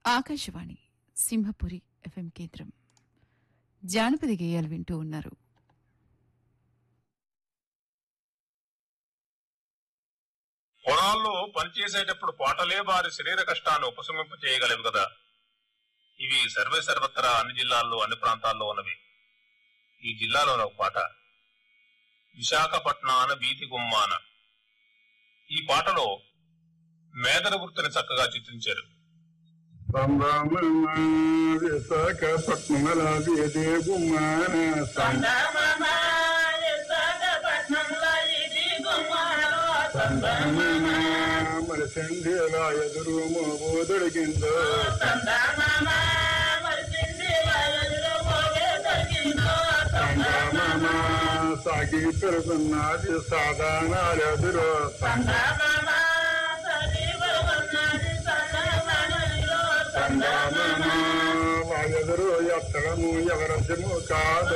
Akashvani Simhapuri FM కేంద్రం జానపద గేయాలు వింటూ ఉన్నారు పొలాల్లో పనిచేసేటప్పుడు పాటలే వారి శరీర కష్టాన్ని ఉపశమింప చేయగలవు కదా ఇవి సర్వే సర్వత్రా అన్ని జిల్లాల్లో అన్ని ప్రాంతాల్లో ఉన్నవి ఈ జిల్లాలో ఒక పాట విశాఖపట్నాన వీధి గుమ్మాన ఈ పాటలో మేదర వృత్తిని చక్కగా చిత్రించారు విశాఖపట్నం వేదే గుమ్మాన మరి సంధ్యలా ఎదురు మోదొడిగిందో సాగి పెరుగున్నది సాధారణాలు ఎదురు ఎదురు ఎత్తడము ఎవరము కాదు